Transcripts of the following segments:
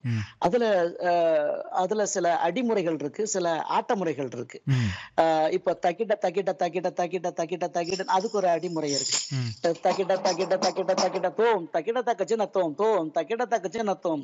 ம். அதுல அஹ், அதுல சில அடிமுறைகள் இருக்கு சில ஆட்ட முறைகள் இருக்கு ம். அஹ், இப்ப தக்கிட்ட தக்கிட்ட தக்கிட்ட தக்கிட்ட தக்கிட்ட தக்கிட்ட அதுக்கு ஒரு அடிமுறை இருக்கு ம். தக்கிட்ட தக்கிட்ட தக்கிட்ட தக்கிட்ட தோம் தக்கிட்ட தக்கச்சு நத்தோம் தோம் தக்கிட்ட தக்கச்சு நத்தோம்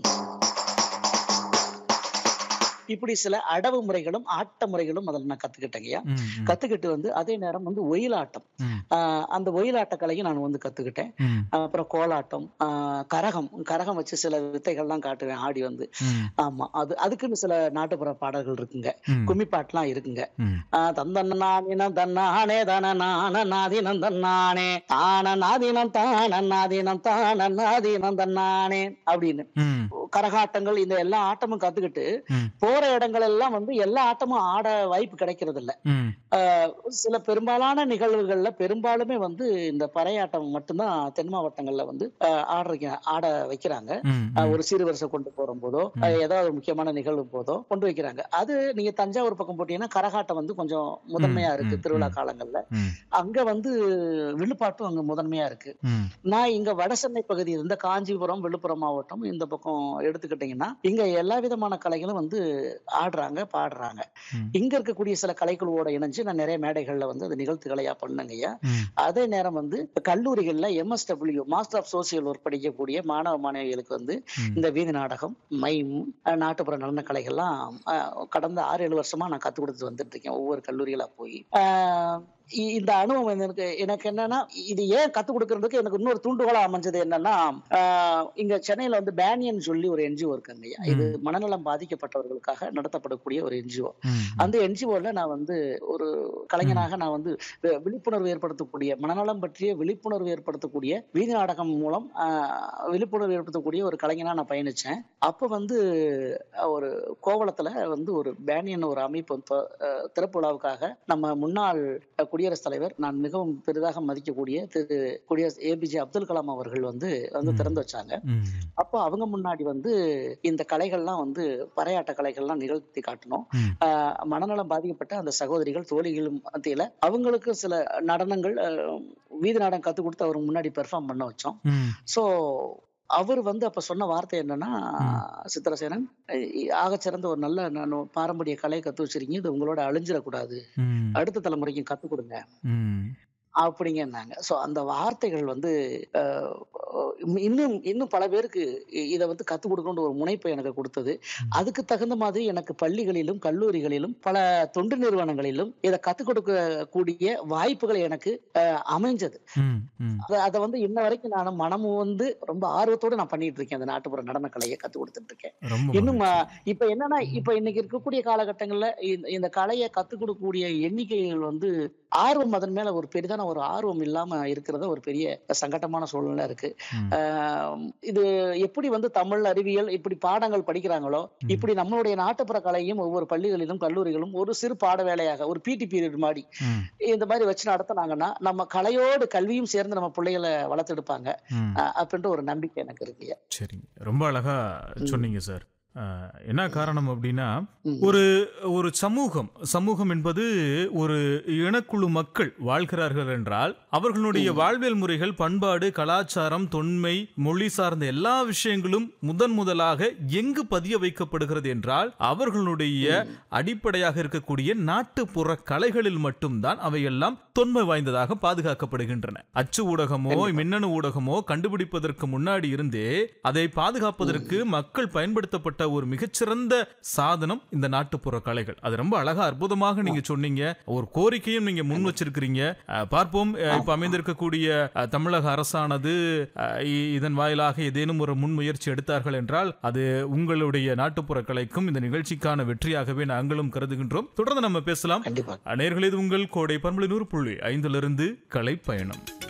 இப்படி சில அடவு முறைகளும் ஆட்ட முறைகளும் அதில் நான் கத்துக்கிட்டேங்கய்யா ம். ம். கத்துக்கிட்டு வந்து அதே நேரம் வந்து ஒயிலாட்டம் ம். ஆஹ் அந்த ஒயிலாட்ட கலையும் நான் வந்து கத்துக்கிட்டேன் ம். அப்புறம் கோலாட்டம் ஆஹ் கரகம் கரகம் வச்சு சில வித்தைகள்லாம் காட்டுவேன் ஆடி வந்து ம். ஆமா அது அதுக்குன்னு சில நாட்டுப்புற பாடல்கள் இருக்குங்க ம். கும்மி பாட்டுலாம் இருக்குங்க ம். ஆஹ் தந்தன்னாதினம் தன்னானே தன நான நாதினம் தன்னானே தான நாதினம் தான நாதினம் தான நாதினம் தன்னானே அப்படின்னு ம். கரகாட்டங்கள் இந்த எல்லா ஆட்டமும் கத்துக்கிட்டு ம். போற இடங்கள் எல்லாம் வந்து எல்லா ஆட்டமும் ஆட வாய்ப்பு கிடைக்கிறது இல்ல ம். ஆஹ் சில பெரும்பாலான நிகழ்வுகள்ல பெரும்பாலுமே வந்து இந்த பறையாட்டம் மட்டும்தான் தென் மாவட்டங்கள்ல வந்து ஆஹ் ஆடுறீங்க ஆட வைக்கிறாங்க ம். ஆஹ் ஒரு சீர்வரிசை கொண்டு போற போதோ ஆஹ் ஏதாவது ஒரு முக்கியமான நிகழ்வு போதோ கொண்டு வைக்கிறாங்க அது நீங்க தஞ்சாவூர் பக்கம் போட்டீங்கன்னா கரகாட்டம் வந்து கொஞ்சம் முதன்மையா இருக்கு ம், திருவிழா ம். காலங்கள்ல ம். அங்க வந்து விழுப்பாட்டும் அங்க முதன்மையா இருக்கு ம். நான் இங்க வடசென்னை பகுதி இந்த காஞ்சிபுரம் விழுப்புரம் மாவட்டம் இந்த பக்கம் எடுத்துக்கிட்டீங்கன்னா இங்க எல்லா விதமான கலைகளும் வந்து ஆடுறாங்க பாடுறாங்க ம். இங்க இருக்கக்கூடிய சில கலைக்குழுவோட இணைஞ்சு நான் நிறைய மேடைகள்ல வந்து அது நிகழ்த்துகளையா பண்ணுங்கய்யா ம். அதே நேரம் வந்து இப்ப கல்லூரிகள்ல MSW master of social work படிக்கக்கூடிய மாணவ மாணவிகளுக்கு வந்து ம். இந்த வீதி நாடகம் மைம் அஹ், நாட்டுப்புற நடன கலைகள்லாம் அஹ், கடந்த ஆறு ஏழு வருஷமா நான் கத்து கொடுத்து வந்துட்டு இருக்கேன் ஒவ்வொரு கல்லூரிகளா போய் ஆஹ், இ- இந்த அனுபவம் எனக்கு எனக்கு என்னன்னா இது ஏன் கத்து கொடுக்கறதுக்கு எனக்கு இன்னொரு தூண்டுகோலா அமைஞ்சது என்னன்னா ஆஹ், இங்க சென்னையில வந்து பேனியன் சொல்லி ஒரு என்ஜிஓ இருக்குங்க இது மனநலம் பாதிக்கப்பட்டவர்களுக்காக நடத்தப்படக்கூடிய ஒரு என்ஜிஓ ம். அந்த என்ஜிஓல நான் வந்து ஒரு கலைஞனாக நான் வந்து வி- விழிப்புணர்வு ஏற்படுத்தக்கூடிய மனநலம் பற்றிய விழிப்புணர்வு ஏற்படுத்தக்கூடிய வீதி நாடகம் மூலம் ஆஹ், விழிப்புணர்வு ஏற்படுத்தக்கூடிய ஒரு கலைஞனா நான் பயணிச்சேன் அப்ப வந்து அஹ், ஒரு கோவளத்துல வந்து ஒரு பேனியன் ஒரு அமைப்பு வந்து, அஹ், திறப்பு விழாவுக்காக நம்ம முன்னாள் அஹ், குடியரசுத் தலைவர் நான் மிகவும் பெரிதாக மதிக்கக்கூடிய திரு குடியரசு ஏபிஜே அப்துல் கலாம் அவர்கள் வந்து வந்து ம். திறந்து வச்சாங்க ம். அப்போ அவங்க முன்னாடி வந்து இந்த கலைகள்லாம் வந்து பறையாட்ட கலைகள்லாம் நிகழ்த்தி காட்டணும் ம். ஆஹ் மனநலம் பாதிக்கப்பட்ட அந்த சகோதரிகள் தோழிகள் மத்தியில அவங்களுக்கு சில நடனங்கள் ஆஹ் வீதி நாடகம் கத்து கொடுத்து அவர் முன்னாடி பெர்ஃபார்ம் பண்ண வச்சோம் ம். சோ அவர் வந்து அப்ப சொன்ன வார்த்தை என்னன்னா சித்திரசேனன் அஹ் ஆகச்சிறந்த ஒரு நல்ல நான் பாரம்பரிய கலையை கத்து வச்சிருக்கீங்க இது உங்களோட அழிஞ்சிடக்கூடாது ம். அடுத்த தலைமுறைக்கும் கத்து கொடுங்க ம். அப்படிங்கன்னாங்க சோ அந்த வார்த்தைகள் வந்து அஹ், இன்னும் இன்னும் பல பேருக்கு இ- இதை வந்து கத்துக் கொடுக்கணுன்ற ஒரு முனைப்பை எனக்கு கொடுத்தது அதுக்கு தகுந்த மாதிரி எனக்கு பள்ளிகளிலும் கல்லூரிகளிலும் பல தொண்டு நிறுவனங்களிலும் இதை கத்துக் கொடுக்கக்கூடிய வாய்ப்புகள் எனக்கு அஹ், அமைஞ்சது ம். ம். அத- அதை வந்து இன்ன வரைக்கும் நான் மனமும் வந்து ரொம்ப ஆர்வத்தோட நான் பண்ணிட்டு இருக்கேன் அந்த நாட்டுப்புற நடன கலையை கத்துக் கொடுத்துட்டு இருக்கேன் ரொம்ப இன்னும் மகிழ்ச்சி. அஹ், இப்ப என்னன்னா இப்ப இன்னைக்கு இருக்கக்கூடிய காலகட்டங்கள்ல இந்த- இந்த கலையை கத்துக் கொடுக்கக்கூடிய எண்ணிக்கைகள் வந்து ஆர்வம் அதன் மேல ஒரு பெரிதான ஒரு ஆர்வம் இல்லாம இருக்கிறது ஒரு பெரிய சங்கட்டமான சூழ்நிலை இருக்கு ம். ஆஹ் இது எப்படி வந்து தமிழ் அறிவியல் இப்படி பாடங்கள் படிக்கிறாங்களோ ம். இப்படி நம்மளுடைய நாட்டுப்புற கலையும் ஒவ்வொரு பள்ளிகளிலும் கல்லூரிகளும் ஒரு சிறு பாட வேலையாக ஒரு பிடி பீரியட் மாதிரி ம். இந்த மாதிரி வச்சு நடத்துனாங்கன்னா நம்ம கலையோடு கல்வியும் சேர்ந்து நம்ம பிள்ளைகளை வளர்த்தெடுப்பாங்க ம். ஆஹ் அப்படின்ற ஒரு நம்பிக்கை எனக்கு இருக்குயா சரிங்க ரொம்ப அழகா சொன்னீங்க சார் அஹ், என்ன காரணம் அப்படின்னா ம். ஒரு ஒரு சமூகம் சமூகம் என்பது ஒரு இனக்குழு மக்கள் வாழ்கிறார்கள் என்றால் அவர்களுடைய வாழ்வியல் முறைகள் பண்பாடு கலாச்சாரம் தொன்மை மொழி சார்ந்த எல்லா விஷயங்களும் முதன் முதலாக எங்கு பதிய வைக்கப்படுகிறது என்றால் அவர்களுடைய அடிப்படையாக இருக்கக்கூடிய நாட்டுப்புற கலைகளில் மட்டும்தான் அவையெல்லாம் தொன்மை வாய்ந்ததாக பாதுகாக்கப்படுகின்றன அச்சு ஊடகமோ மின்னணு ஊடகமோ கண்டுபிடிப்பதற்கு முன்னாடி இருந்தே அதை பாதுகாப்பதற்கு மக்கள் பயன்படுத்தப்பட்ட ஒரு மிகச்சிறந்த சாதனம் இந்த நாட்டுப்புற கலைகள் அது ரொம்ப அழகா அற்புதமாக நீங்க சொன்னீங்க ஒரு கோரிக்கையும் நீங்க முன் வச்சிருக்கிறீங்க அஹ், பார்ப்போம் அஹ், இப்ப அமைந்திருக்கக்கூடிய அஹ், தமிழக அரசானது அஹ், இ- இதன் வாயிலாக ஏதேனும் ஒரு முன்முயற்சி எடுத்தார்கள் என்றால் அது உங்களுடைய நாட்டுப்புற கலைக்கும் இந்த நிகழ்ச்சிக்கான வெற்றியாகவே நாங்களும் கருதுகின்றோம் தொடர்ந்து நம்ம பேசலாம் கண்டிப்பா நேயர்களே இது உங்கள் கோடை பண்புல நூறு புள்ளி ஐந்திலிருந்து கலை பயணம்